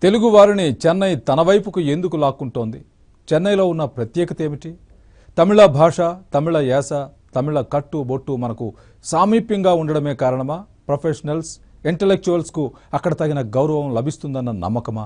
తెలుగు వారిని చెన్నై తన వైపుకు ఎందుకు లాక్కుంటోంది చెన్నైలో ఉన్న ప్రత్యేకత ఏమిటి తమిళ భాష తమిళ యాస తమిళ కట్టు బొట్టు మనకు సామీప్యంగా ఉండడమే కారణమా ప్రొఫెషనల్స్ ఇంటలెక్చువల్స్కు అక్కడ తగిన గౌరవం లభిస్తుందన్న నమ్మకమా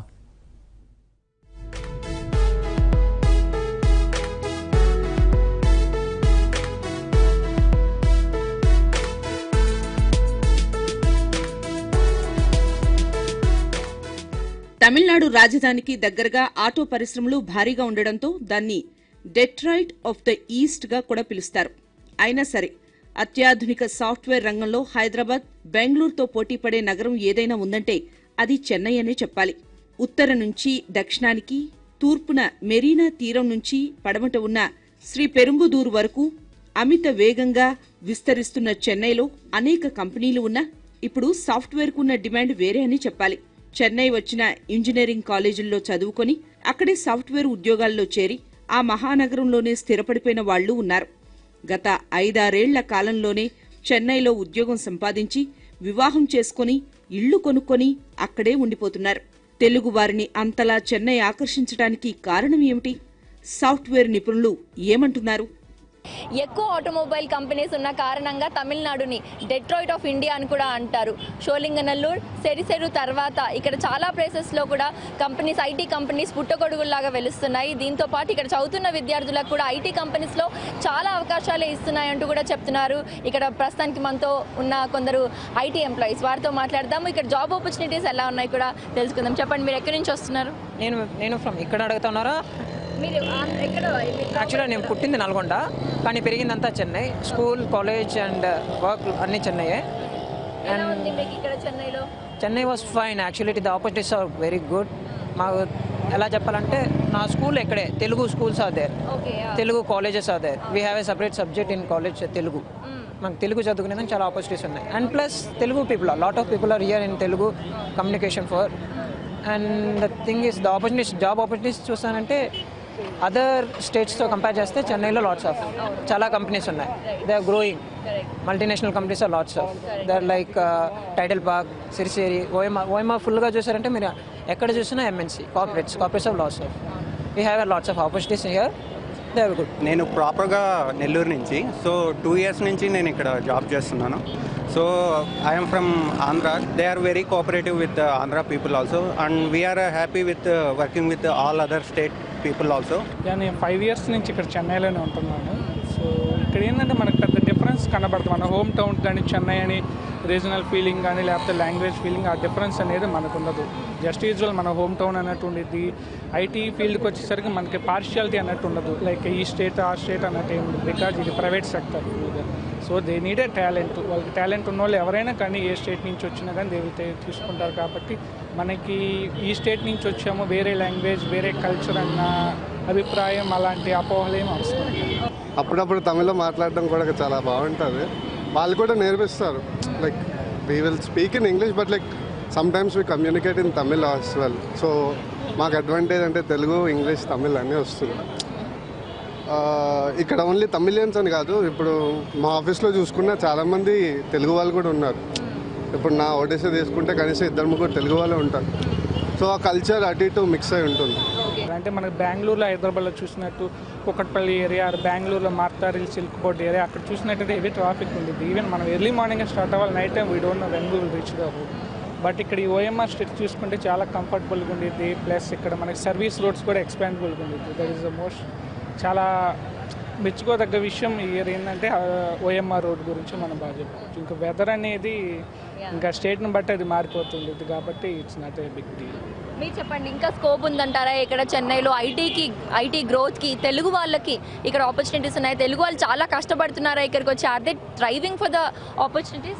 తమిళనాడు రాజధానికి దగ్గరగా ఆటో పరిశ్రమలు భారీగా ఉండడంతో దాన్ని డెట్రాయిట్ ఆఫ్ ద ఈస్ట్ గా కూడా పిలుస్తారు అయినా సరే అత్యాధునిక సాఫ్ట్వేర్ రంగంలో హైదరాబాద్ బెంగళూరుతో పోటీపడే నగరం ఏదైనా ఉందంటే అది చెన్నై అనే చెప్పాలి ఉత్తర నుంచి దక్షిణానికి తూర్పున మెరీనా తీరం నుంచి పడమట ఉన్న శ్రీ పెరుంబుదూరు వరకు అమిత వేగంగా విస్తరిస్తున్న చెన్నైలో అనేక కంపెనీలు ఉన్నా ఇప్పుడు సాఫ్ట్వేర్ కున్న డిమాండ్ వేరే అని చెప్పాలి చెన్నై వచ్చిన ఇంజనీరింగ్ కాలేజీల్లో చదువుకొని అక్కడే సాఫ్ట్వేర్ ఉద్యోగాల్లో చేరి ఆ మహానగరంలోనే స్థిరపడిపోయిన వాళ్లు ఉన్నారు గత ఐదారేళ్ల కాలంలోనే చెన్నైలో ఉద్యోగం సంపాదించి వివాహం చేసుకొని ఇళ్లు కొనుక్కొని అక్కడే ఉండిపోతున్నారు తెలుగు వారిని అంతలా చెన్నై ఆకర్షించడానికి కారణం ఏమిటి సాఫ్ట్వేర్ నిపుణులు ఏమంటున్నారు ఎక్కువ ఆటోమొబైల్ కంపెనీస్ ఉన్న కారణంగా తమిళనాడుని డెట్రాయిట్ ఆఫ్ ఇండియా అని కూడా అంటారు షోలింగనల్లూర్ సెరిసెరు తర్వాత ఇక్కడ చాలా ప్లేసెస్లో కూడా కంపెనీస్ ఐటీ కంపెనీస్ పుట్టగొడుగుల్లాగా వెలుస్తున్నాయి దీంతో పాటు ఇక్కడ చదువుతున్న విద్యార్థులకు కూడా ఐటీ కంపెనీస్లో చాలా అవకాశాలే ఇస్తున్నాయంటూ కూడా చెప్తున్నారు ఇక్కడ ప్రస్తుతానికి మనతో ఉన్న కొందరు ఐటీ ఎంప్లాయీస్ వారితో మాట్లాడదాము ఇక్కడ జాబ్ ఆపర్చునిటీస్ ఎలా ఉన్నాయి కూడా తెలుసుకుందాం చెప్పండి మీరు ఎక్కడి నుంచి వస్తున్నారు నేను నేను ఫ్రమ్ ఇక్కడ అడుగుతున్నారా మీరు ఎక్కడ యాక్చువల్గా నేను పుట్టింది నల్గొండ కానీ పెరిగిందంతా Chennai school college and work అన్నీ చెన్నైయే ఎలా ఉంది మీకు ఇక్కడ చెన్నైలో Chennai was fine actually the opportunities are very good మాకు ఎలా చెప్పాలంటే నా స్కూల్ ఎక్కడే Telugu schools are there okay Telugu colleges are there we have a separate subject in college Telugu మనకు తెలుగు చదువుకునేదానికి చాలా ఆపర్చునిటీస్ ఉన్నాయి and plus Telugu people lot of people are here in Telugu communication for and the thing is the opportunities job opportunities చూస్తానంటే other స్టేట్స్తో compare చేస్తే చెన్నైలో lots of చాలా companies ఉన్నాయి they are growing multinational companies are lots of they are like Tidel Park Siruseri OM OMR ఫుల్గా చూసారంటే మీరు ఎక్కడ చూసినా MNC corporates corporates of lots of we have a lots of opportunities here they are good నేను ప్రాపర్గా నెల్లూరు నుంచి సో టూ ఇయర్స్ నుంచి నేను ఇక్కడ జాబ్ చేస్తున్నాను so I'm from Andhra they are very cooperative with Andhra people also and we are happy with working with all other state people also yeah, నేను five years నుంచి ఇక్కడ చెన్నైలోనే ఉంటున్నాను సో ఇక్కడ ఏంటంటే మనకు పెద్ద డిఫరెన్స్ కనబడుతుంది మన హోమ్ టౌన్ కానీ చెన్నై అని రీజనల్ ఫీలింగ్ కానీ లేకపోతే లాంగ్వేజ్ ఫీలింగ్ ఆ డిఫరెన్స్ అనేది మనకు ఉండదు జస్ట్ యూజువల్ మన హోమ్ టౌన్ అన్నట్టు ఉండేది ఐటీ ఫీల్డ్కి వచ్చేసరికి మనకి పార్షియాలిటీ అన్నట్టు ఉండదు లైక్ ఈ స్టేట్ ఆ స్టేట్ అన్నట్టు ఏమి ఉండదు బికాజ్ ఇది private sector so they need a talent వాళ్ళకి టాలెంట్ ఉన్న వాళ్ళు ఎవరైనా కానీ ఏ స్టేట్ నుంచి వచ్చినా కానీ దే విల్ తీసుకుంటారు కాబట్టి మనకి ఈ స్టేట్ నుంచి వచ్చాము వేరే లాంగ్వేజ్ వేరే కల్చర్ అన్న అభిప్రాయం అలాంటి అపోహలు ఏమి అవసరం లేదు. అప్పుడప్పుడు తమిళ్లో మాట్లాడడం కూడా చాలా బాగుంటుంది వాళ్ళు కూడా నేర్పిస్తారు like we will speak in English but like sometimes we communicate in Tamil as well so మాకు అడ్వాంటేజ్ అంటే తెలుగు ఇంగ్లీష్ తమిళ్ అన్నీ వస్తుంది ఆ, ఇక్కడ ఓన్లీ తమిళియన్స్ అని కాదు ఇప్పుడు మా ఆఫీస్లో చూసుకున్న చాలామంది తెలుగు వాళ్ళు కూడా ఉన్నారు ఇప్పుడు నా ఒడిశా తీసుకుంటే కనీసం ఇద్దరు ముగ్గురు తెలుగు వాళ్ళే ఉంటారు సో ఆ కల్చర్ అటు ఇటు మిక్స్ అయి ఉంటుంది అంటే మనకి బెంగళూరులో హైదరాబాద్లో చూసినట్టు కుకట్పల్లి ఏరియా బెంగళూరులో మార్తారిల్ సిల్క్ బోర్డ్ ఏరియా అక్కడ చూసినట్టయితే హెవీ ట్రాఫిక్ ఉండేది ఈవెన్ మనం ఎర్లీ మార్నింగ్ స్టార్ట్ అవ్వాలి night time we don't know when will reach the but ఇక్కడ ఈ ఓఎంఆర్ స్ట్రీట్ చూసుకుంటే చాలా కంఫర్టబుల్గా ఉండేది ప్లస్ ఇక్కడ మనకి సర్వీస్ రోడ్స్ కూడా ఎక్స్పాండబుల్గా ఉండేది దట్ ఈస్ ద మోస్ట్ చాలా మెచ్చుకోదగ్గ విషయం ఈ ఇయర్ ఏంటంటే ఓఎంఆర్ రోడ్ గురించి మనం బాగా చెప్పుకోవచ్చు ఇంకా వెదర్ అనేది ఇంకా స్టేట్ని బట్టి అది మారిపోతుంది కాబట్టి it's not a big deal మీరు చెప్పండి ఇంకా స్కోప్ ఉందంటారా ఇక్కడ చెన్నైలో ఐటీకి ఐటీ గ్రోత్కి తెలుగు వాళ్ళకి ఇక్కడ ఆపర్చునిటీస్ ఉన్నాయి తెలుగు వాళ్ళు చాలా కష్టపడుతున్నారా ఇక్కడికి వచ్చి are they driving for the opportunities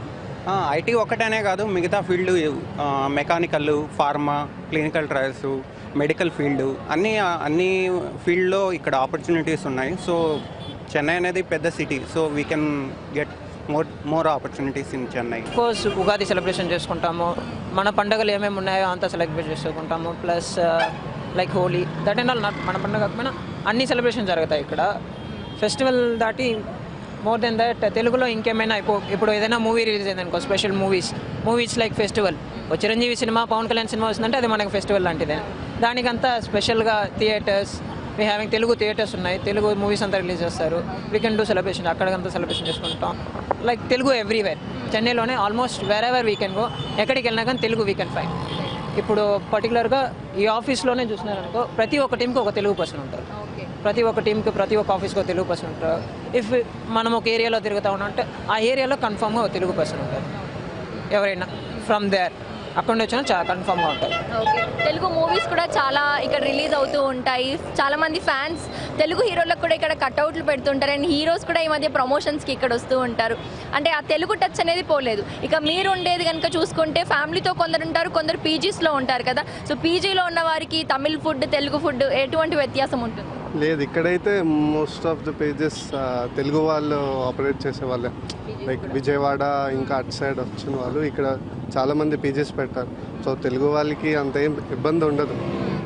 IT ఒక్కటనే కాదు మిగతా field mechanical pharma clinical trials medical field అన్ని అన్ని ఫీల్డ్లో ఇక్కడ ఆపర్చునిటీస్ ఉన్నాయి సో చెన్నై అనేది పెద్ద city so we can get more more opportunities in Chennai course Ugadi celebration చేసుకుంటాము మన పండుగలు ఏమేమి ఉన్నాయో అంతా సెలబ్రేట్ చేసుకుంటాము plus like Holi that and all not మన పండుగ కాకపోయినా అన్ని సెలబ్రేషన్ జరుగుతాయి ఇక్కడ ఫెస్టివల్ దాటి మోర్ దెన్ దట్ తెలుగులో ఇంకేమైనా ఇప్పుడు ఇప్పుడు ఏదైనా మూవీ రిలీజ్ అయింది అనుకో special movies movies like festival oh Chiranjeevi cinema Pawan Kalyan cinema వస్తుందంటే అది మనకి ఫెస్టివల్ లాంటిదే దానికంతా స్పెషల్గా theatres we having Telugu theatres ఉన్నాయి తెలుగు మూవీస్ అంతా రిలీజ్ చేస్తారు వీ కెన్ డూ సెలబ్రేషన్ అక్కడికంతా సెలబ్రేషన్ చేసుకుంటాం లైక్ తెలుగు ఎవ్రీవేర్ చెన్నైలోనే almost wherever we can go ఎక్కడికి వెళ్ళినా కానీ తెలుగు వీ కెన్ ఫైన్ ఇప్పుడు పర్టికులర్గా ఈ ఆఫీస్లోనే చూసినారనుకో ప్రతి ఒక్క టీంకి ఒక తెలుగు పర్సన్ ఉంటారు ప్రతి ఒక్క టీంకి ప్రతి ఒక్క ఆఫీస్కి ఒక తెలుగు పర్సన్ ఉంటారు ఇఫ్ మనం ఒక ఏరియాలో తిరుగుతా ఉన్నామంటే ఆ ఏరియాలో కన్ఫామ్గా ఒక తెలుగు పర్సన్ ఉంటారు ఎవరైనా ఫ్రమ్ దేర్ అక్కడ నుంచి వచ్చినా చాలా కన్ఫామ్గా ఉంటారు ఓకే తెలుగు మూవీస్ కూడా చాలా ఇక్కడ రిలీజ్ అవుతూ ఉంటాయి చాలా మంది ఫ్యాన్స్ తెలుగు హీరోలకు కూడా ఇక్కడ కట్అవుట్లు పెడుతుంటారు అండ్ హీరోస్ కూడా ఈ మధ్య ప్రమోషన్స్కి ఇక్కడ వస్తూ ఉంటారు అంటే ఆ తెలుగు టచ్ అనేది పోలేదు ఇక మీరు ఉండేది కనుక చూసుకుంటే ఫ్యామిలీతో కొందరు ఉంటారు కొందరు పీజీస్లో ఉంటారు కదా సో పీజీలో ఉన్న వారికి తమిళ్ ఫుడ్ తెలుగు ఫుడ్ ఎటువంటి వ్యత్యాసం ఉంటుంది లేదు ఇక్కడైతే most of the pages Telugu వాళ్ళు ఆపరేట్ చేసే వాళ్ళే లైక్ విజయవాడ ఇంకా అటు సైడ్ వచ్చిన వాళ్ళు ఇక్కడ చాలా మంది పీజీస్ పెట్టారు సో తెలుగు వాళ్ళకి అంత ఏం ఇబ్బంది ఉండదు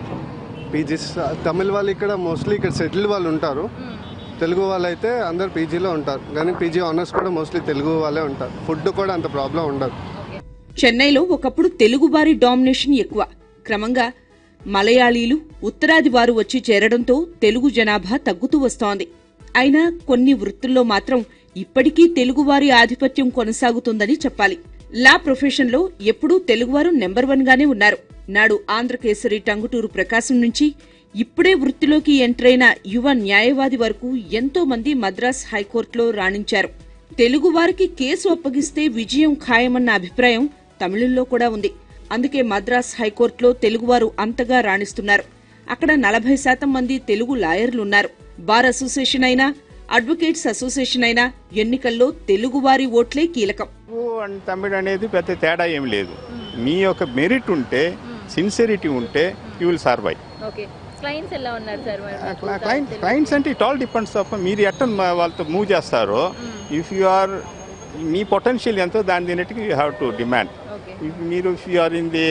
పీజీస్ తమిళ వాళ్ళు ఇక్కడ మోస్ట్లీ ఇక్కడ సెటిల్ వాళ్ళు ఉంటారు తెలుగు వాళ్ళు అయితే అందరు పీజీలో ఉంటారు కానీ పీజీ ఆనర్స్ కూడా మోస్ట్లీ తెలుగు వాళ్ళే ఉంటారు ఫుడ్ కూడా అంత ప్రాబ్లం ఉండదు చెన్నైలో ఒకప్పుడు తెలుగువారి డామినేషన్ ఎక్కువ క్రమంగా మలయాళీలు ఉత్తరాది వారు వచ్చి చేరడంతో తెలుగు జనాభా తగ్గుతూ వస్తోంది అయినా కొన్ని వృత్తుల్లో మాత్రం ఇప్పటికీ తెలుగువారి ఆధిపత్యం కొనసాగుతుందని చెప్పాలి లా ప్రొఫెషన్లో ఎప్పుడూ తెలుగువారు నెంబర్ వన్ గానే ఉన్నారు నాడు ఆంధ్రకేసరి టంగుటూరు ప్రకాశం నుంచి ఇప్పుడే వృత్తిలోకి ఎంటరైన యువ న్యాయవాది వరకు ఎంతో మంది మద్రాస్ హైకోర్టులో రాణించారు తెలుగువారికి కేసు అప్పగిస్తే విజయం ఖాయమన్న అభిప్రాయం తమిళంలో కూడా ఉంది అందుకే మద్రాస్ హైకోర్టులో తెలుగువారు అంతగా రాణిస్తున్నారు అక్కడ నలభై శాతం మంది తెలుగు లాయర్లున్నారు బార్ అసోసియేషన్ అయినా అడ్వకేట్స్ అసోసియేషన్ అయినా ఎన్నికల్లో తెలుగువారి ఓట్లే కీలకం తెలుగు అండ్ తమిళ్ అనేది పెద్ద తేడా ఏం లేదు మీ యొక్క మెరిట్ ఉంటే సిన్సిరిటీ ఉంటే you will survive okay clients ఎలా ఉన్నారు సార్ క్లయింట్ క్లయింట్స్ అంటే ఇట్ ఆల్ డిపెండ్స్ ఆఫ్ మీరు ఎట్ట మ- వాళ్ళతో మూవ్ చేస్తారో ఇఫ్ యు ఆర్ మీ పొటెన్షియల్ ఎంతో దాని తినట్టుగా you have to demand okay if మీరు if you are in the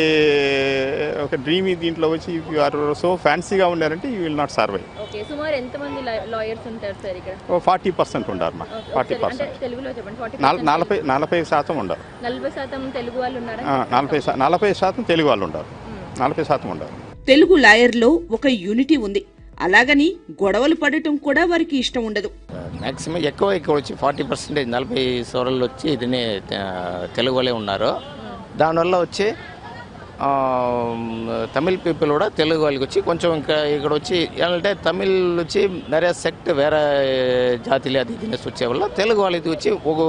ఒక డ్రీమీ దీంట్లో వచ్చి ఇఫ్ యు ఆర్ సో ఫ్యాన్సీగా ఉన్నారంటే you will not survive okay సుమారు ఎంతమంది లాయర్స్ ఉంటారు సార్ ఇక్కడ ఓ ఫార్టీ పర్సెంట్ ఉండారు మా ఓకే, ఫార్టీ ఒకసారి అంటే పర్సెంట్ తెలుగులో చెప్పండి ఫార్టీ నలభై నలభై శాతం ఉండరు నలభై శాతం తెలుగు వాళ్ళు ఉన్నారా ఆ, నలభై శా- నలభై శాతం తెలుగు వాళ్ళు ఉంటారు నలభై శాతం ఉండరు తెలుగు లాయర్లో ఒక యూనిటీ ఉంది అలాగని గొడవలు పడటం కూడా వారికి ఇష్టం ఉండదు మ్యాక్సిమం ఎక్కువ ఇక్కడ వచ్చి ఫార్టీ పర్సెంటేజ్ నలభై సోరల్లో వచ్చి ఇదినే ఆ, తెలుగు వాళ్ళే ఉన్నారు దానివల్ల వచ్చి ఆ, తమిళ్ పీపుల్ కూడా తెలుగు వాళ్ళకి వచ్చి కొంచెం ఇంకా ఇక్కడ వచ్చి ఏంటంటే తమిళ్ వచ్చి நிறைய సెక్ట్ వేరే జాతిలే అది తినేసి వచ్చే వల్ల తెలుగు వాళ్ళకి వచ్చి ఒక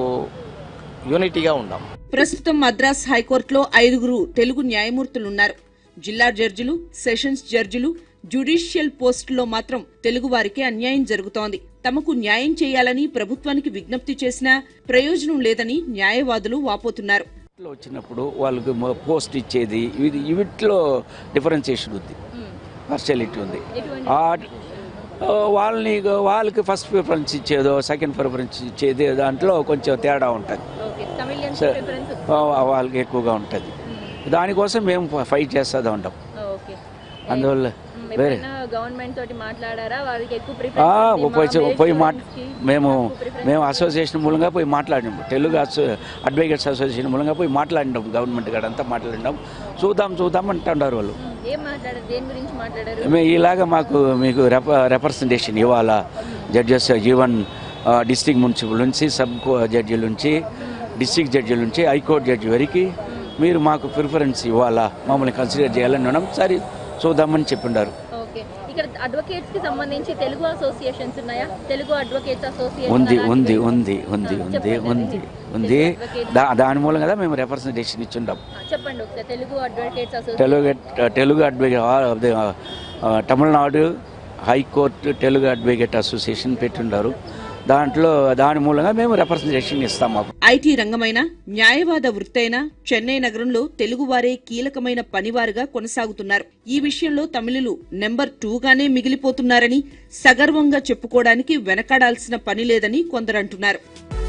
యూనిటీగా ఉన్నాం ప్రస్తుతం మద్రాస్ హైకోర్టులో ఐదుగురు తెలుగు న్యాయమూర్తులున్నారు జిల్లా జడ్జిలు సెషన్స్ జడ్జిలు జ్యుడిషియల్ పోస్టులో మాత్రం తెలుగువారికి అన్యాయం జరుగుతోంది తమకు న్యాయం చేయాలని ప్రభుత్వానికి విజ్ఞప్తి చేసినా ప్రయోజనం లేదని న్యాయవాదులు వాపోతున్నారు లో వచ్చినప్పుడు వాళ్ళకి మొ- పోస్ట్ ఇచ్చేది ఇది వీటిలో డిఫరెన్సియేషన్ ఉంది పార్షియాలిటీ ఉంది ఆ ఆ, వాళ్ళని వాళ్ళకి ఫస్ట్ ప్రిఫరెన్స్ ఇచ్చేదో సెకండ్ ప్రిఫరెన్స్ ఇచ్చేది దాంట్లో కొంచెం తేడా ఉంటుంది ఓకే తమిళియన్స్ సరే. ప్రిఫరెన్స్ ఆ, వాళ్ళకి ఎక్కువగా ఉంటుంది దానికోసం మేము ఫైట్ చేస్తూ ఉంటాం ఓకే అందువల్ల వేరే ఎప్పుడైనా గవర్నమెంట్ తోటి మాట్లాడారా వారికి ఎక్కువ ఆ, ప్రిఫరెన్స్ పోయి పోయి మాట మేము మేము అసోసియేషన్ మూలంగా పోయి మాట్లాడినాం తెలుగు అసో అడ్వకేట్స్ అసోసియేషన్ మూలంగా పోయి మాట్లాడినాం గవర్నమెంట్ గారు అంతా మాట్లాడినాం చూద్దాం చూద్దాం అంటున్నారు వాళ్ళు ఏం మాట్లాడారు దేని గురించి మాట్లాడారు మేము ఇలాగ మాకు మీకు రెప రిప్రజెంటేషన్ ఇవ్వాలా జడ్జెస్ ఈవెన్ డిస్ట్రిక్ట్ మున్సిపల్ నుంచి సబ్ జడ్జిల నుంచి డిస్ట్రిక్ట్ జడ్జిల నుంచి హైకోర్టు జడ్జి వరకు మీరు మాకు ప్రిఫరెన్స్ ఇవ్వాలా మమ్మల్ని కన్సిడర్ చేయాలని ఉన్నాం సరే చూద్దామని చెప్పిండారు ఓకే ఇక్కడ అడ్వకేట్స్ కి సంబంధించి తెలుగు అసోసియేషన్స్ ఉన్నాయా తెలుగు అడ్వకేట్స్ అసోసియేషన్ ఉంది అలాంటివి? ఉంది ఉంది ఉంది ఆ, ఉంది చెప్పండి. ఉంది ఉంది Advocates. దా దాని మూలంగా కదా మేము రిప్రజెంటేషన్ ఇచ్చిండాం ఆ, చెప్పండి ఒకసారి Telugu advocates association Telugu Telugu advocate Tamil Nadu high court Telugu advocate association పెట్టుండారు దాంట్లో దాని మూలంగా మేము రిప్రజెంటేషన్ ఇస్తాం మాకు ఐటీ రంగమైన న్యాయవాద వృత్తైన చెన్నై నగరంలో తెలుగువారే కీలకమైన పనివారుగా కొనసాగుతున్నారు ఈ విషయంలో తమిళులు నెంబర్ టూగానే మిగిలిపోతున్నారని సగర్వంగా చెప్పుకోవడానికి వెనకాడాల్సిన పని లేదని కొందరంటున్నారు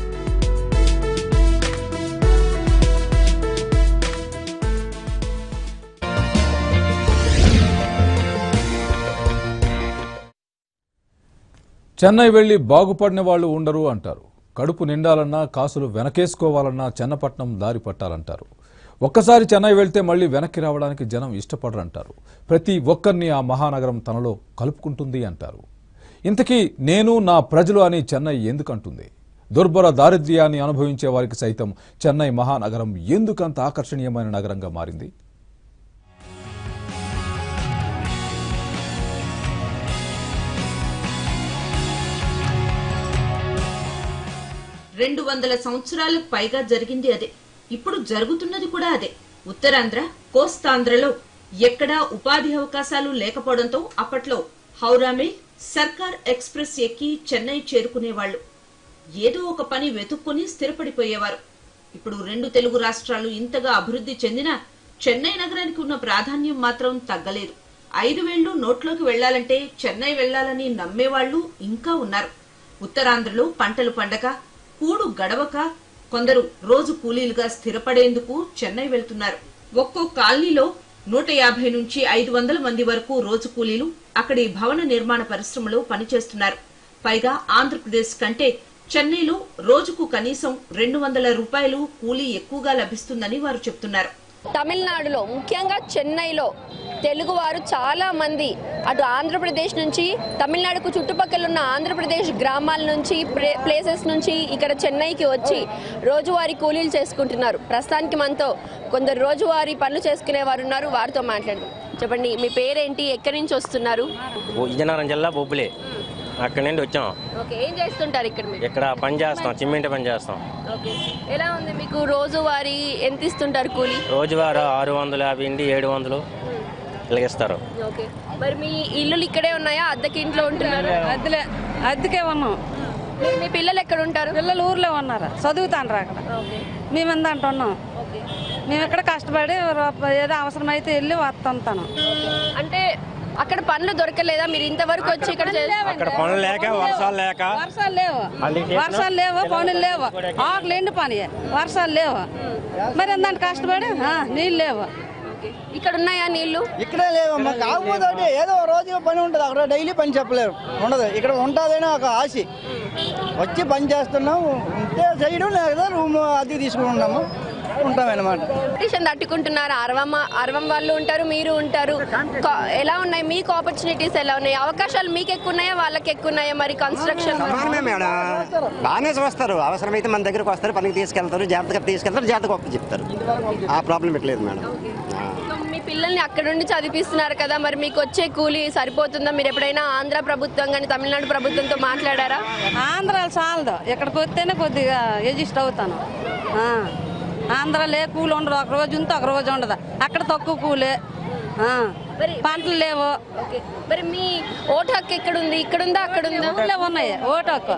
చెన్నై వెళ్లి బాగుపడిన వాళ్ళు ఉండరు అంటారు కడుపు నిండాలన్నా కాసులు వెనకేసుకోవాలన్నా చెన్నపట్నం దారి పట్టాలంటారు ఒక్కసారి చెన్నై వెళ్తే మళ్ళీ వెనక్కి రావడానికి జనం ఇష్టపడరంటారు ప్రతి ఒక్కరిని ఆ మహానగరం తనలో కలుపుకుంటుంది అంటారు ఇంతకీ నేను నా ప్రజలు అని చెన్నై ఎందుకంటుంది దుర్భర దారిద్ర్యాన్ని అనుభవించే వారికి సైతం చెన్నై మహానగరం ఎందుకంత ఆకర్షణీయమైన నగరంగా మారింది రెండు వందల సంవత్సరాలకు పైగా జరిగింది అదే ఇప్పుడు జరుగుతున్నది కూడా అదే ఉత్తరాంధ్ర కోస్తాంధ్రలో ఎక్కడా ఉపాధి అవకాశాలు లేకపోవడంతో అప్పట్లో హౌరా మెయిల్ సర్కార్ ఎక్స్ప్రెస్ ఎక్కి చెన్నై చేరుకునేవాళ్లు ఏదో ఒక పని వెతుక్కుని స్థిరపడిపోయేవారు ఇప్పుడు రెండు తెలుగు రాష్ట్రాలు ఇంతగా అభివృద్ధి చెందినా చెన్నై నగరానికి ఉన్న ప్రాధాన్యం మాత్రం తగ్గలేదు ఐదు వేళ్లు నోట్లోకి వెళ్లాలంటే చెన్నై వెళ్లాలని నమ్మేవాళ్లు ఇంకా ఉన్నారు ఉత్తరాంధ్రలో పంటలు పండక కూడు గడవక కొందరు రోజు కూలీలుగా స్థిరపడేందుకు చెన్నై వెళ్తున్నారు ఒక్కో కాలనీలో నూట యాభై నుంచి ఐదు వందల మంది వరకు రోజు కూలీలు అక్కడి భవన నిర్మాణ పరిశ్రమలో పనిచేస్తున్నారు పైగా ఆంధ్రప్రదేశ్ కంటే చెన్నైలో రోజుకు కనీసం రెండు వందల రూపాయలు కూలీ ఎక్కువగా లభిస్తుందని వారు చెప్తున్నారు తమిళనాడులో ముఖ్యంగా చెన్నైలో తెలుగువారు చాలా మంది అటు ఆంధ్రప్రదేశ్ నుంచి తమిళనాడుకు చుట్టుపక్కల ఉన్న ఆంధ్రప్రదేశ్ గ్రామాల నుంచి ప్రే- ప్లేసెస్ నుంచి ఇక్కడ చెన్నైకి వచ్చి రోజువారీ కూలీలు చేసుకుంటున్నారు ప్రస్తుతానికి మనతో కొందరు రోజువారీ పనులు చేసుకునే వారు ఉన్నారు వారితో మాట్లాడదాం చెప్పండి మీ పేరేంటి ఎక్కడి నుంచి వస్తున్నారు ఓ విజయనగరం జిల్లా బొబ్బులే అక్కడి నుండి వచ్చాం ఓకే ఏం చేస్తుంటారు ఇక్కడ మీరు ఇక్కడ పని చేస్తాం సిమెంట్ పని చేస్తాం ఓకే ఎలా ఉంది మీకు రోజువారీ ఎంత ఇస్తుంటారు కూలీ రోజువారీ ఆరు వందల యాభై నుండి ఏడు వందలు ఇలాగిస్తారు ఓకే మరి మీ ఇల్లులు ఇక్కడే ఉన్నాయా అద్దెకి ఇంట్లో ఉంటున్నారు అద్దెలే అద్దెకే ఉన్నాం మీరు మీ పిల్లలు ఎక్కడ ఉంటారు పిల్లలు ఊర్లో ఉన్నారు చదువుతాండ్రు అక్కడ మేము ఎందంట ఉన్నాం మేము ఇక్కడ కష్టపడి రూప- ఏదో అవసరమైతే వెళ్ళి వస్తుంటాను అంటే అక్కడ పనులు దొరకలేదా మీరు ఇంతవరకు వచ్చి ఇక్కడ చే- అక్కడ పనులు లేక వర్షాలు లేక వర్షాలు లేవు అందుకే చేసిన- వర్షాలు లేవు పనులు లేవు ఆకులు ఎండి పని వర్షాలు లేవు మరి ఎందంట కష్టపడి ఆ, నీళ్ళు లేవు ఇక్కడ ఉన్నాయా నీళ్లు ఇక్కడే లేవమ్మా కాకపోతే ఒకటి ఏదో ఓ రోజు పని ఉంటుంది అక్కడ డైలీ పని చెప్పలేరు ఉండదు ఇక్కడ ఉంటుందని ఒక ఆశ వచ్చి పని చేస్తున్నాం ఉంటే చేయడం లేదా రూమ్ అది తీసుకుంటున్నాము ఉంటామన్నమాట కాంపిటీషన్ తట్టుకుంటున్నారు అరవం అరవం వాళ్ళు ఉంటారు మీరు ఉంటారు కా- ఎలా ఉన్నాయి మీకు ఆపర్చునిటీస్ ఎలా ఉన్నాయి అవకాశాలు మీకు ఎక్కువ ఉన్నాయా వాళ్ళకి ఎక్కువ ఉన్నాయా మరి కన్స్ట్రక్షన్ సమానమే మేడం బాగానే చూస్తారు అవసరమైతే మన దగ్గరకు వస్తారు పనికి తీసుకెళ్తారు జాగ్రత్తగా తీసుకెళ్తారు జాగ్రత్తగా ఒప్ప చెప్తారు ఆ ప్రాబ్లం పెట్టలేదు మేడం ఆ. మీ పిల్లల్ని అక్కడ నుండి చదివిస్తున్నారు కదా మరి మీకు వచ్చే కూలీ సరిపోతుందా మీరు ఎప్పుడైనా ఆంధ్ర ప్రభుత్వం కానీ తమిళనాడు ప్రభుత్వంతో మాట్లాడారా ఆంధ్రాలు చాలదు ఇక్కడికి వస్తేనే కొద్దిగా ఎజిస్ట్ అవుతాను ఆ. ఆంధ్రాలో ఏ కూలి ఉండదు ఒక రోజు ఉంటే ఒక రోజు ఉండదు అక్కడ తక్కువ కూలే ఆ. పంటలు లేవు ఓకే మరి మీ ఓటు హక్కు ఎక్కడ ఉంది ఇక్కడ ఉందా అక్కడ ఉందా ఊళ్ళో ఉన్నాయి ఓటు హక్కు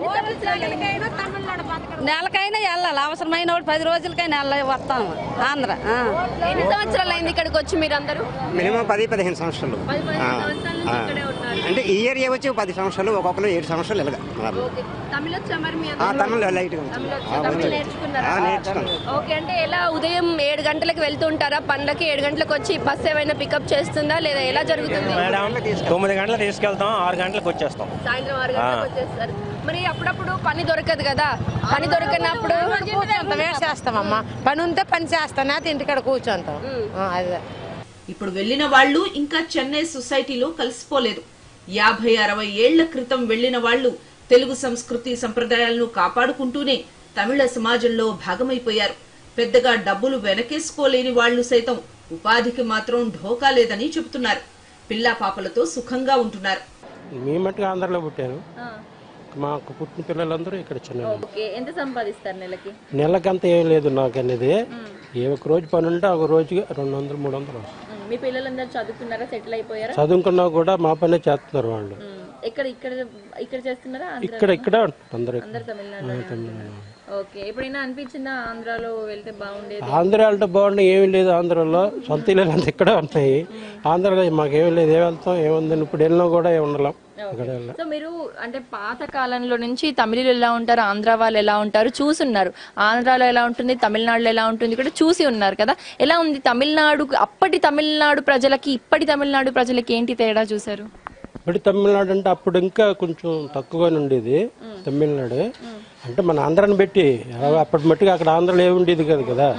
నెలకైనా వెళ్ళాలి అవసరమైన వాడు పది రోజులకైనా వెళ్ళి వస్తాము ఆంధ్ర ఆ. ఎన్ని సంవత్సరాలు అయింది ఇక్కడికి వచ్చి మీరందరూ మినిమం పది పదిహేను సంవత్సరాలు ఆ. ఆ. అంటే ఈ ఏరియా వచ్చి పది సంవత్సరాలు ఒక్కొక్కరు ఏడు సంవత్సరాలు ఇలాగ తమిళ వచ్చా మరి మీ ఆ, తమిళ లైట్గా ఉంది. తమిళ ఆ, వచ్చా? తమిళ వచ్చు. నేర్చుకున్నారా? ఆ, నేర్చుకున్నాను. ఓకే అంటే ఎలా ఉదయం ఏడు గంటలకు వెళ్తుంటారా పనులకి ఏడు గంటలకు వచ్చి బస్ ఏమైనా పికప్ చేస్తుందా లేదా ఎలా జరుగుతుంది మేడం తొమ్మిది గంటలకు తీసుకెళ్తాం ఆరు గంటలకు వచ్చేస్తాం సాయంత్రం ఆరు గంటలకు ఆ. వచ్చేస్తారు మరి అప్పుడప్పుడు పని దొరకదు కదా పని దొరకనప్పుడు కూర్చుంటాం వేస్ట్ చేస్తామమ్మా పని ఉంటే పని చేస్తాం అయితే ఇంటికాడ కూర్చుంటాం ఆ, అదే ఇప్పుడు వెళ్లిన వాళ్ళు ఇంకా చెన్నై సొసైటీలో కలిసిపోలేదు యాభై అరవై ఏళ్ల క్రితం వెళ్లిన వాళ్ళు తెలుగు సంస్కృతి సంప్రదాయాలను కాపాడుకుంటూనే తమిళ సమాజంలో భాగమైపోయారు పెద్దగా డబ్బులు వెనకేసుకోలేని వాళ్ళు సైతం ఉపాధికి మాత్రం ఢోకా లేదని చెబుతున్నారు పిల్లా పాపలతో సుఖంగా ఉంటున్నారు మీ మట్టుగా ఆంధ్రలో పుట్టాను మాకు పుట్టిన పిల్లలందరూ ఇక్కడ చిన్న ఓకే ఎంత సంపాదిస్తారు నెలకి నెలకంత ఏం లేదు నాకు అనేది ఏ ఒక రోజు పని ఉంటే ఒక రోజుకి రెండు వందలు మూడు వందలు వస్తుంది. మీ పిల్లలందరూ చదువుకున్నారా సెటిల్ అయిపోయారా చదువుకున్నా కూడా మా పనే చేస్తున్నారు వాళ్ళు ఎక్కడ ఇక్కడ ఇక్కడ చేస్తున్నారా ఇక్కడ ఇక్కడ అందరూ అందరు తమిళనాడు ఆ, తమిళనాడు. ఓకే ఎప్పుడైనా అనిపించిందా ఆంధ్రాలో వెళ్తే బాగుండేది ఆంధ్ర అంటే బాగుండే ఏమీ లేదు ఆంధ్రలో సొంత ఇల్లు అంతా ఇక్కడే ఉన్నాయి ఆంధ్రలో మాకేమీ లేదు ఏ వెళ్తాం ఏముందని ఇప్పుడు వెళ్ళినా కూడా ఏం ఉండలేం ఇక్కడ వెళ్ళాం సో మీరు అంటే పాత కాలంలో నుంచి తమిళులు ఎలా ఉంటారు ఆంధ్ర వాళ్ళు ఎలా ఉంటారు చూసున్నారు ఆంధ్రాలో ఎలా ఉంటుంది తమిళనాడులో ఎలా ఉంటుంది కూడా చూసి ఉన్నారు కదా ఎలా ఉంది తమిళనాడు అప్పటి తమిళనాడు ప్రజలకి ఇప్పటి తమిళనాడు ప్రజలకి ఏంటి తేడా చూసారు ఇప్పుడు తమిళనాడు అంటే అప్పుడు ఇంకా కొంచెం తక్కువగానే ఉండేది తమిళనాడు అంటే మన ఆంధ్రాని పెట్టి అలా అప్పటి మట్టుగా అక్కడ ఆంధ్రలో ఏమి ఉండేది కదా కదా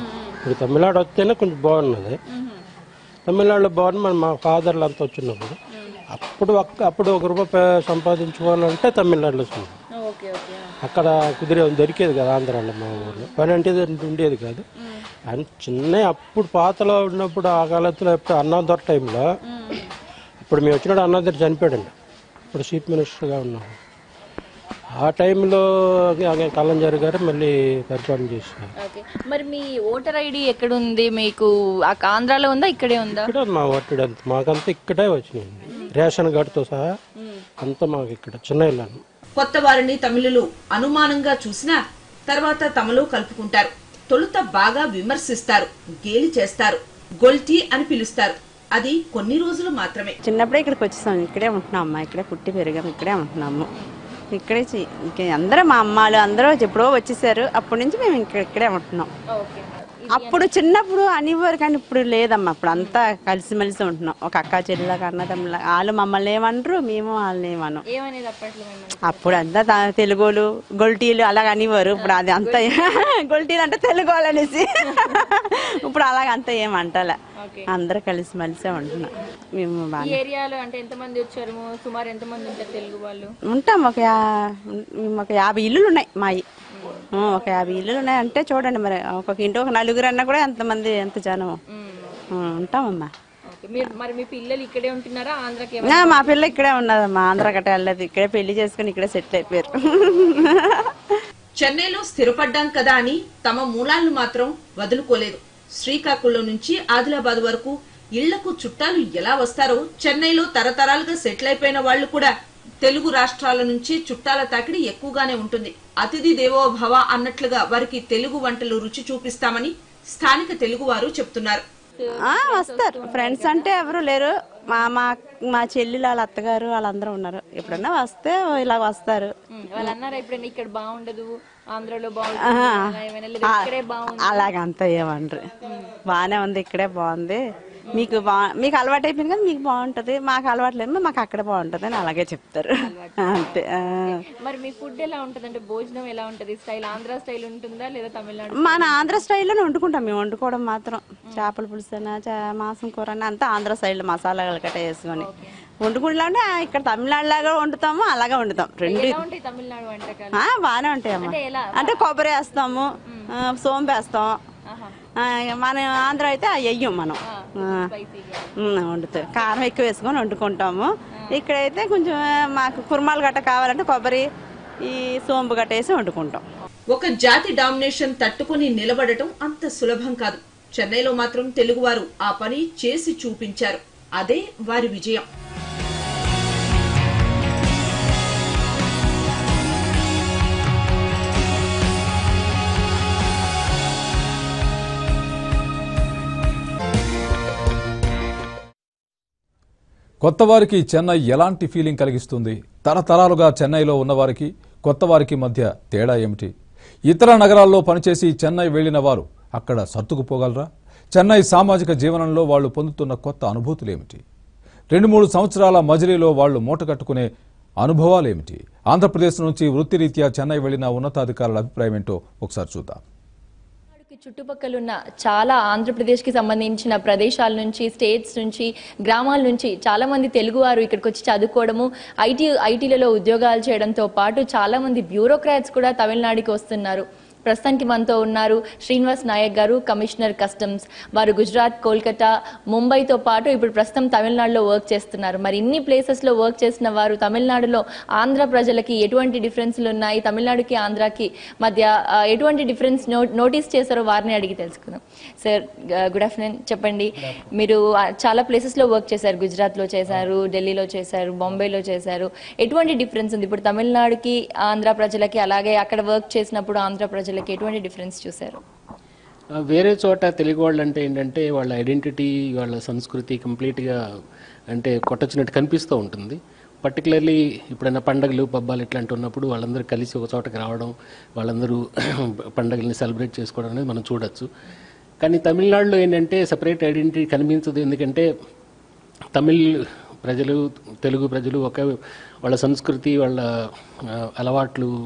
ఇప్పుడు తమిళనాడు వస్తేనే కొంచెం బాగున్నది తమిళనాడులో బాగుంది మన మా ఫాదర్లు అంతా వచ్చినప్పుడు అప్పుడు ఒక్క అప్పుడు ఒక రూపాయి సంపాదించుకోవాలంటే తమిళనాడులో వస్తుంది ఓకే ఓకే అక్కడ కుదిరే దొరికేది కదా ఆంధ్రాలో మా ఊర్లో పని అంటే ఉండేది కాదు అని చిన్న అప్పుడు పాతలో ఉన్నప్పుడు ఆ కాలంలో ఎప్పుడు అన్నదొర టైంలో ఇప్పుడు మేము వచ్చినప్పుడు అన్నదొర చనిపోయాడండి ఇప్పుడు చీఫ్ మినిస్టర్గా ఉన్నాం ఆ టైంలో ఆయన కళ్ళంజారి గారు మళ్ళీ పరిపాలన చేశారు ఓకే మరి మీ ఓటర్ ఐడి ఎక్కడ ఉంది మీకు ఆ ఆంధ్రాలో ఉందా ఇక్కడే ఉందా ఇక్కడ మా ఒట్టిడి అంత మాకంతా ఇక్కడే వచ్చినాయి రేషన్ కార్డుతో సహా అంతా మాకు ఇక్కడ చిన్న ఇల్లు కొత్త వారిని తమిళులు అనుమానంగా చూసినా తర్వాత తమలో కలుపుకుంటారు తొలుత బాగా విమర్శిస్తారు గేలి చేస్తారు గొల్టీ అని పిలుస్తారు అది కొన్ని రోజులు మాత్రమే చిన్నప్పుడే ఇక్కడికి వచ్చేసాం ఇక్కడే ఉంటున్నాం అమ్మా ఇక్కడే పుట్టి పెరిగాం ఇక్కడే ఉంటున్నాము ఇక్కడే చి- ఇంక అందరూ మా అమ్మాలు అందరూ ఎప్పుడో వచ్చేసారు అప్పటి నుంచి మేము ఇక్కడ ఇక్కడే ఉంటున్నాం అప్పుడు చిన్నప్పుడు అనివ్వరు కానీ ఇప్పుడు లేదమ్మా ఇప్పుడు అంతా కలిసిమెలిసి ఉంటున్నాం ఒక అక్క చెల్లిలాగా అన్నదమ్ములా వాళ్ళు మమ్మల్ని ఏమనరు మేము వాళ్ళని ఏమను ఏమనేది అప్పట్లో మిమ్మల్ని? అప్పుడు అంతా తా- తెలుగులు గొల్టీలు అలాగ అనివ్వరు ఇప్పుడు అది అంతా గొల్టీలు అంటే తెలుగు వాళ్ళు అనేసి ఇప్పుడు అలాగ అంతా ఏమంటలే అందరూ కలిసి మెలిసే ఉంటున్నాం మేము ఈ బాగా ఏరియాలో అంటే ఎంతమంది వచ్చారు సుమారు ఎంతమంది ఉంటారు తెలుగు వాళ్ళు ఉంటాం ఒక యా- మేము ఒక యాభై ఇల్లులు ఉన్నాయి మాయి ఆ, ఒక యాభై ఇల్లులు ఉన్నాయి అంటే చూడండి మరి ఒక్కొక్క ఇంటి ఒక నలుగురు అన్నా కూడా ఎంతమంది ఎంత జనం ఆ, ఉంటామమ్మా ఓకే మీరు మరి మీ పిల్లలు ఇక్కడే ఉంటున్నారా ఆంధ్రాకి ఆ, మా పిల్ల ఇక్కడే ఉన్నదమ్మా ఆంధ్ర గట్ట వెళ్ళదు ఇక్కడే పెళ్లి చేసుకుని ఇక్కడే సెటిల్ అయిపోయారు చెన్నైలో స్థిరపడ్డాం కదా అని తమ మూలాలను మాత్రం వదులుకోలేదు శ్రీకాకుళం నుంచి ఆదిలాబాద్ వరకు ఇళ్లకు చుట్టాలు ఎలా వస్తారో చెన్నైలో తరతరాలుగా సెటిల్ అయిపోయిన వాళ్ళు కూడా తెలుగు రాష్ట్రాల నుంచి చుట్టాల తాకిడి ఎక్కువగానే ఉంటుంది అతిథి దేవో భవ అన్నట్లుగా వారికి తెలుగు వంటలు రుచి చూపిస్తామని స్థానిక తెలుగువారు చెప్తున్నారు ఆ, వస్తారు ఫ్రెండ్స్ అంటే ఎవరు లేరు మా మా మా చెల్లెలు వాళ్ళ అత్తగారు వాళ్ళందరూ ఉన్నారు ఎప్పుడన్నా వస్తే ఇలా వస్తారు వాళ్ళు అన్నారా ఎప్పుడైనా ఇక్కడ బాగుండదు ఆంధ్రాలో ఆహా. బాగుంటుంది అలా ఏమైనా లేదా ఇక్కడే బాగుంది అలాగంతా ఏమనరు బాగానే ఉంది ఇక్కడే బాగుంది మీకు బా మీకు అలవాటు అయిపోయింది కదా మీకు బాగుంటది మాకు అలవాటు లేదు మాకు అక్కడ బాగుంటది అని అలాగే చెప్తారు అంతే ఆ. మరి మీ ఫుడ్ ఎలా ఉంటది అంటే భోజనం ఎలా ఉంటది స్టైల్ ఆంధ్ర స్టైల్ ఉంటుందా లేదా తమిళనాడు మన ఆంధ్ర స్టైల్లోనే వండుకుంటాం మేము వండుకోవడం మాత్రం చేపల పులుసు అయినా చా- మాంసం కూర అయినా అంతా ఆంధ్ర స్టైల్ మసాలాలు గట్ట వేసుకొని వండుకుంటే ఇక్కడ తమిళనాడు లాగా వండుతాము అలాగే వండుతాం రెండు ఎలా ఉంటాయి తమిళనాడు వంటకాలు ఆ, బాగానే ఉంటాయమ్మా అంటే ఎలా? అంటే కొబ్బరి వేస్తాము ఆ, సోంపు వేస్తాం ఆ, మన ఆంధ్ర అయితే అవి వెయ్యం మనం ఆ, ఉమ్, వండుతాం కారం ఎక్కువ వేసుకొని వండుకుంటాము ఇక్కడైతే కొంచెం ఆ, మాకు కుర్మాలు గట్ట కావాలంటే కొబ్బరి ఈ సోంపు గట్ట వేసి వండుకుంటాం ఒక జాతి డామినేషన్ తట్టుకుని నిలబడటం అంత సులభం కాదు చెన్నైలో మాత్రం తెలుగువారు ఆ పని చేసి చూపించారు అదే వారి విజయం కొత్త వారికి చెన్నై ఎలాంటి ఫీలింగ్ కలిగిస్తుంది తరతరాలుగా చెన్నైలో ఉన్నవారికి కొత్త వారికి మధ్య తేడా ఏమిటి ఇతర నగరాల్లో పనిచేసి చెన్నై వెళ్లిన వారు అక్కడ సర్దుకుపోగలరా చెన్నై సామాజిక జీవనంలో వాళ్ళు పొందుతున్న కొత్త అనుభూతులు ఏమిటి రెండు మూడు సంవత్సరాల మజిలీలో వాళ్ళు మూటగట్టుకునే అనుభవాలేమిటి ఆంధ్రప్రదేశ్ నుంచి వృత్తిరీత్యా చెన్నై వెళ్లిన ఉన్నతాధికారుల అభిప్రాయం ఏంటో ఒకసారి చూద్దాం తమిళనాడుకి చుట్టుపక్కలున్న చాలా ఆంధ్రప్రదేశ్కి సంబంధించిన ప్రదేశాల నుంచి స్టేట్స్ నుంచి గ్రామాల నుంచి చాలా మంది తెలుగువారు ఇక్కడికి వచ్చి చదువుకోవడము ఐటీ ఐటీలలో ఉద్యోగాలు చేయడంతో పాటు చాలా మంది బ్యూరోక్రాట్స్ కూడా తమిళనాడుకి వస్తున్నారు ప్రస్తుతానికి మనతో ఉన్నారు శ్రీనివాస్ నాయక్ గారు కమిషనర్ కస్టమ్స్ వారు గుజరాత్ కోల్కతా ముంబైతో పాటు ఇప్పుడు ప్రస్తుతం తమిళనాడులో వర్క్ చేస్తున్నారు మరి ఇన్ని ప్లేసెస్లో వర్క్ చేసిన వారు తమిళనాడులో ఆంధ్ర ప్రజలకి ఎటువంటి డిఫరెన్స్లు ఉన్నాయి తమిళనాడుకి ఆంధ్రాకి మధ్య ఆ, ఎటువంటి డిఫరెన్స్ నో నోటీస్ చేశారో వారిని అడిగి తెలుసుకుందాం సార్ గుడ్ ఆఫ్టర్నూన్ చెప్పండి మీరు ఆ, చాలా ప్లేసెస్లో వర్క్ చేశారు గుజరాత్లో చేశారు ఢిల్లీలో చేశారు బాంబేలో చేశారు ఎటువంటి డిఫరెన్స్ ఉంది ఇప్పుడు తమిళనాడుకి ఆంధ్ర ప్రజలకి అలాగే అక్కడ వర్క్ చేసినప్పుడు ఆంధ్ర ప్రజలకి ఎటువంటి డిఫరెన్స్ చూశారు ఆ, వేరే చోట తెలుగు వాళ్ళు అంటే ఏంటంటే వాళ్ళ ఐడెంటిటీ వాళ్ళ సంస్కృతి కంప్లీట్గా అంటే కొట్టొచ్చినట్టు కనిపిస్తూ ఉంటుంది పర్టికులర్లీ ఎప్పుడైనా పండగలు పబ్బాలు ఇట్లాంటి ఉన్నప్పుడు వాళ్ళందరూ కలిసి ఒక చోటకి రావడం వాళ్ళందరూ పండగల్ని సెలబ్రేట్ చేసుకోవడం అనేది మనం చూడొచ్చు కానీ తమిళనాడులో ఏంటంటే సపరేట్ ఐడెంటిటీ కనిపించదు ఎందుకంటే తమిళ్ ప్రజలు తెలుగు ప్రజలు ఒకే వాళ్ళ సంస్కృతి వాళ్ళ ఆ, అలవాట్లు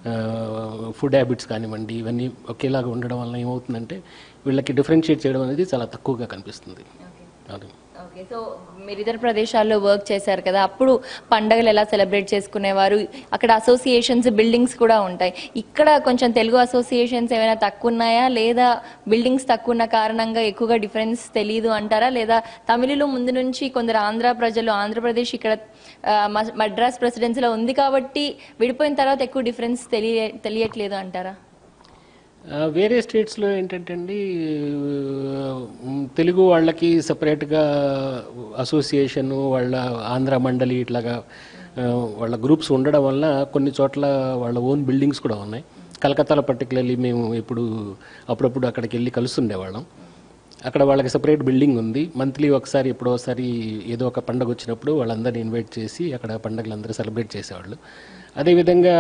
ఫుడ్ హ్యాబిట్స్ కానివ్వండి ఇవన్నీ ఒకేలాగా ఉండడం వల్ల ఏమవుతుందంటే వీళ్ళకి డిఫరెన్షియేట్ చేయడం అనేది చాలా తక్కువగా కనిపిస్తుంది అది ఓకే సో మీరు ఇతర ప్రదేశాల్లో వర్క్ చేశారు కదా అప్పుడు పండగలు ఎలా సెలబ్రేట్ చేసుకునేవారు అక్కడ అసోసియేషన్స్ బిల్డింగ్స్ కూడా ఉంటాయి ఇక్కడ కొంచెం తెలుగు అసోసియేషన్స్ ఏమైనా తక్కువ ఉన్నాయా లేదా బిల్డింగ్స్ తక్కువ ఉన్న కారణంగా ఎక్కువగా డిఫరెన్స్ తెలియదు అంటారా లేదా తమిళలో ముందు నుంచి కొందరు ఆంధ్ర ప్రజలు ఆంధ్రప్రదేశ్ ఇక్కడ ఆ, మ- మద్రాస్ ప్రెసిడెన్సీలో ఉంది కాబట్టి విడిపోయిన తర్వాత ఎక్కువ డిఫరెన్స్ తెలియ తెలియట్లేదు అంటారా ఆ, వేరే స్టేట్స్లో ఏంటంటే అండి ఉమ్, తెలుగు వాళ్ళకి సపరేట్గా అసోసియేషన్ వాళ్ళ ఆంధ్ర మండలి ఇట్లాగా ఆ, వాళ్ళ గ్రూప్స్ ఉండడం వల్ల కొన్ని చోట్ల వాళ్ళ ఓన్ బిల్డింగ్స్ కూడా ఉన్నాయి కలకత్తాలో పర్టికులర్లీ మేము ఇప్పుడు అప్పుడప్పుడు అక్కడికి వెళ్ళి కలుస్తుండేవాళ్ళం అక్కడ వాళ్ళకి సపరేట్ బిల్డింగ్ ఉంది మంత్లీ ఒకసారి ఎప్పుడో ఒకసారి ఏదో ఒక పండగ వచ్చినప్పుడు వాళ్ళందరినీ ఇన్వైట్ చేసి అక్కడ పండుగలు అందరూ సెలబ్రేట్ చేసేవాళ్ళు అదేవిధంగా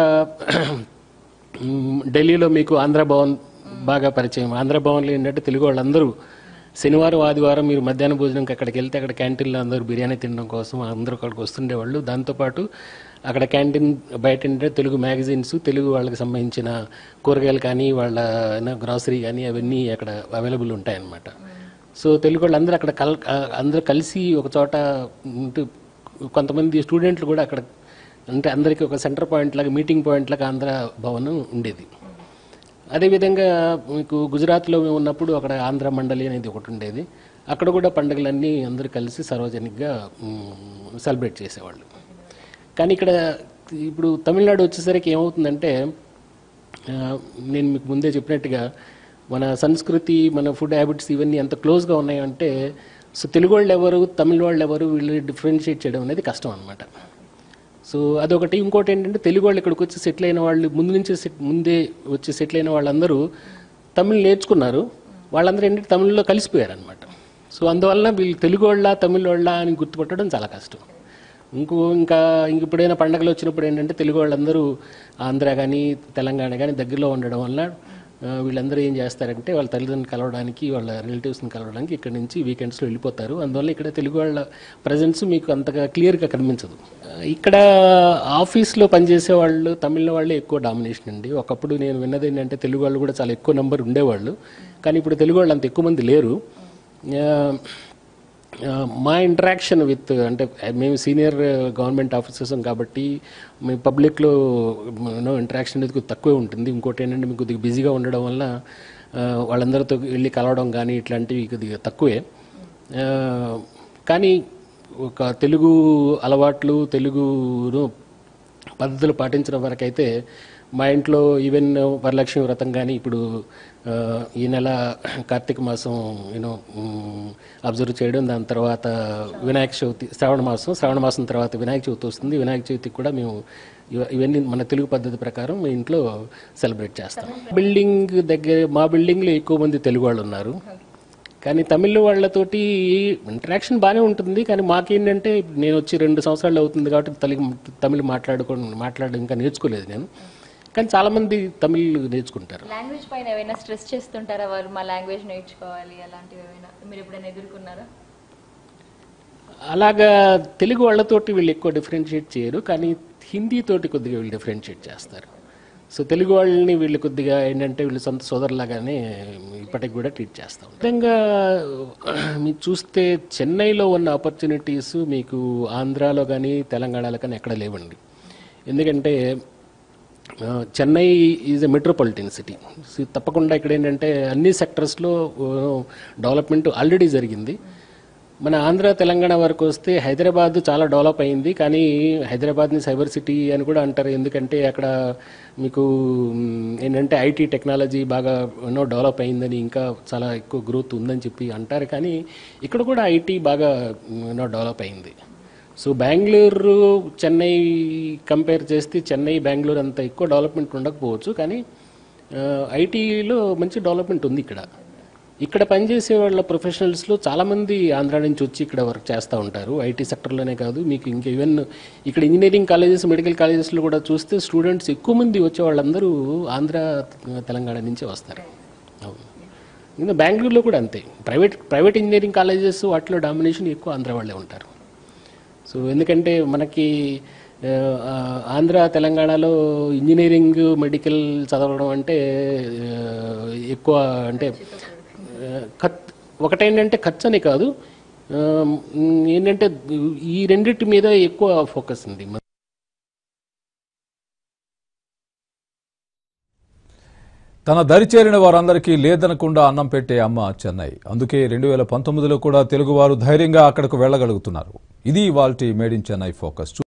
మ్, ఢిల్లీలో మీకు ఆంధ్ర భవన్ బాగా పరిచయం ఆంధ్ర భవన్లో ఏంటంటే తెలుగు వాళ్ళందరూ శనివారం ఆదివారం మీరు మధ్యాహ్న భోజనంకి అక్కడికి వెళ్తే అక్కడ క్యాంటీన్లో అందరూ బిర్యానీ తినడం కోసం అందరూ అక్కడికి వస్తుండేవాళ్ళు దాంతోపాటు అక్కడ క్యాంటీన్ బయట ఏంటంటే తెలుగు మ్యాగజైన్స్ తెలుగు వాళ్ళకి సంబంధించిన కూరగాయలు కానీ వాళ్ళ గ్రాసరీ కానీ అవన్నీ అక్కడ అవైలబుల్ ఉంటాయన్నమాట సో తెలుగు వాళ్ళు అందరూ అక్కడ కల్ అందరూ కలిసి ఒక చోట ఉంటూ కొంతమంది స్టూడెంట్లు కూడా అక్కడ అంటే అందరికీ ఒక సెంటర్ పాయింట్ లాగా మీటింగ్ పాయింట్ లాగా ఆంధ్ర భవనం ఉండేది అదేవిధంగా మీకు గుజరాత్లో మేము ఉన్నప్పుడు అక్కడ ఆంధ్ర మండలి అనేది ఒకటి ఉండేది అక్కడ కూడా పండుగలన్నీ అందరూ కలిసి సార్వజనికంగా సెలబ్రేట్ చేసేవాళ్ళు కానీ ఇక్కడ ఇప్పుడు తమిళనాడు వచ్చేసరికి ఏమవుతుందంటే ఆ, నేను మీకు ముందే చెప్పినట్టుగా మన సంస్కృతి మన ఫుడ్ హ్యాబిట్స్ ఇవన్నీ ఎంత క్లోజ్గా ఉన్నాయంటే సో తెలుగు వాళ్ళు ఎవరు తమిళ వాళ్ళు ఎవరు వీళ్ళు డిఫరెన్షియేట్ చేయడం అనేది కష్టం అనమాట సో అదొకటి ఇంకోటి ఏంటంటే తెలుగు వాళ్ళు ఇక్కడికి వచ్చి సెటిల్ అయిన వాళ్ళు ముందు నుంచి సెట్ ముందే వచ్చి సెటిల్ అయిన వాళ్ళందరూ తమిళ్ నేర్చుకున్నారు వాళ్ళందరూ ఏంటంటే తమిళ్లో కలిసిపోయారు అనమాట సో అందువలన వీళ్ళు తెలుగు వాళ్ళ తమిళ వాళ్ళ అని గుర్తుపట్టడం చాలా కష్టం ఇంకో ఇంకా ఇంక ఇప్పుడైనా పండగలు వచ్చినప్పుడు ఏంటంటే తెలుగు వాళ్ళందరూ ఆంధ్ర కానీ తెలంగాణ కానీ దగ్గరలో ఉండడం వల్ల ఆ, వీళ్ళందరూ ఏం చేస్తారంటే వాళ్ళ తల్లిదండ్రులు కలవడానికి వాళ్ళ రిలేటివ్స్ని కలవడానికి ఇక్కడ నుంచి వీకెండ్స్లో వెళ్ళిపోతారు అందువల్ల ఇక్కడ తెలుగు వాళ్ళ ప్రజెన్స్ మీకు అంతగా క్లియర్గా కనిపించదు ఆ, ఇక్కడ ఆఫీస్లో పనిచేసే వాళ్ళు తమిళ వాళ్ళే ఎక్కువ డామినేషన్ అండి ఒకప్పుడు నేను విన్నది ఏంటంటే తెలుగు వాళ్ళు కూడా చాలా ఎక్కువ నెంబర్ ఉండేవాళ్ళు కానీ ఇప్పుడు తెలుగు వాళ్ళు అంత ఎక్కువ మంది లేరు ఆ, ఆ, మా ఇంటరాక్షన్ విత్ అంటే మేము సీనియర్ గవర్నమెంట్ ఆఫీసర్స్ కాబట్టి మీ పబ్లిక్లో నో ఇంటరాక్షన్ అనేది కొద్దిగా తక్కువే ఉంటుంది ఇంకోటి ఏంటంటే మీకు కొద్దిగా బిజీగా ఉండడం వల్ల ఆ, వాళ్ళందరితో వెళ్ళి కలవడం కానీ ఇట్లాంటివి కొద్దిగా తక్కువే ఆ, కానీ ఒక తెలుగు అలవాట్లు తెలుగును పద్ధతులు పాటించడం వరకైతే మా ఇంట్లో ఈవెన్ వరలక్ష్మి వ్రతం కానీ ఇప్పుడు ఆ, ఈ నెల కార్తీక మాసం యూనో అబ్జర్వ్ చేయడం దాని తర్వాత వినాయక చవితి శ్రావణ మాసం శ్రావణ మాసం తర్వాత వినాయక చవితి వస్తుంది వినాయక చవితికి కూడా మేము ఇవ- ఇవన్నీ మన తెలుగు పద్ధతి ప్రకారం మీ ఇంట్లో సెలబ్రేట్ చేస్తాం బిల్డింగ్ దగ్గర మా బిల్డింగ్లో ఎక్కువ మంది తెలుగు వాళ్ళు ఉన్నారు కానీ తమిళ వాళ్ళతోటి ఇంటరాక్షన్ బాగానే ఉంటుంది కానీ మాకేంటంటే నేను వచ్చి రెండు సంవత్సరాలు అవుతుంది కాబట్టి తెలుగు తమిళ్ మాట్లాడుకో మాట్లాడడం ఇంకా నేర్చుకోలేదు నేను కానీ చాలామంది తమిళ్ నేర్చుకుంటారు లాంగ్వేజ్ పైన ఏమైనా స్ట్రెస్ చేస్తుంటారా వారు మా లాంగ్వేజ్ నేర్చుకోవాలి అలాంటివి ఏమైనా మీరు ఎప్పుడైనా ఎదుర్కొన్నారా అలాగా తెలుగు వాళ్ళతోటి వీళ్ళు ఎక్కువ డిఫరెన్షియేట్ చేయరు కానీ హిందీ తోటి కొద్దిగా వీళ్ళు డిఫరెన్షియేట్ చేస్తారు సో తెలుగు వాళ్ళని వీళ్ళు కొద్దిగా ఏంటంటే వీళ్ళు సొంత సోదరులాగానే ఇప్పటికి కూడా ట్రీట్ చేస్తాం విధంగా మీరు చూస్తే చెన్నైలో ఉన్న ఆపర్చునిటీస్ మీకు ఆంధ్రాలో కానీ తెలంగాణలో కానీ ఎక్కడ లేవండి ఎందుకంటే ఆ, Chennai is a metropolitan city తప్పకుండా ఇక్కడ ఏంటంటే అన్ని సెక్టర్స్లో డెవలప్మెంట్ ఆల్రెడీ జరిగింది మన ఆంధ్ర తెలంగాణ వరకు వస్తే హైదరాబాద్ చాలా డెవలప్ అయింది కానీ హైదరాబాద్ని సైబర్ సిటీ అని కూడా అంటారు ఎందుకంటే అక్కడ మీకు మ్, ఏంటంటే ఐటీ టెక్నాలజీ బాగా ఎన్నో డెవలప్ అయిందని ఇంకా చాలా ఎక్కువ గ్రోత్ ఉందని చెప్పి అంటారు కానీ ఇక్కడ కూడా ఐటీ బాగా ఎన్నో డెవలప్ అయింది సో బెంగళూరు చెన్నై కంపేర్ చేస్తే చెన్నై బెంగళూరు అంత ఎక్కువ డెవలప్మెంట్ ఉండకపోవచ్చు కానీ ఐటీలో మంచి డెవలప్మెంట్ ఉంది ఇక్కడ ఇక్కడ పనిచేసే వాళ్ళ ప్రొఫెషనల్స్లో చాలామంది ఆంధ్ర నుంచి వచ్చి ఇక్కడ వర్క్ చేస్తూ ఉంటారు ఐటీ సెక్టర్లోనే కాదు మీకు ఇంక ఈవెన్ ఇక్కడ ఇంజనీరింగ్ కాలేజెస్ మెడికల్ కాలేజెస్లో కూడా చూస్తే స్టూడెంట్స్ ఎక్కువ మంది వచ్చే వాళ్ళందరూ ఆంధ్ర తెలంగాణ నుంచే వస్తారు అవును ఇంకా బెంగళూరులో కూడా అంతే ప్రైవేట్ ప్రైవేట్ ఇంజనీరింగ్ కాలేజెస్ వాటిలో డామినేషన్ ఎక్కువ ఆంధ్ర వాళ్ళే ఉంటారు సో ఎందుకంటే మనకి ఆ, ఆంధ్ర తెలంగాణలో ఇంజనీరింగ్ మెడికల్ చదవడం అంటే ఆ, ఎక్కువ అంటే ఆ, ఖర్చు ఒకటేంటంటే ఖర్చు అని కాదు ఆ, ఏంటంటే ఈ రెండింటి మీద ఎక్కువ ఫోకస్ ఉంది తన దరిచేరిన వారందరికీ లేదనకుండా అన్నం పెట్టే అమ్మ చెన్నై అందుకే రెండు వేల పంతొమ్మిదిలో కూడా తెలుగువారు ధైర్యంగా అక్కడకు వెళ్ళగలుగుతున్నారు ఇది వాల్టి మేడ్ ఇన్ చెన్నై ఫోకస్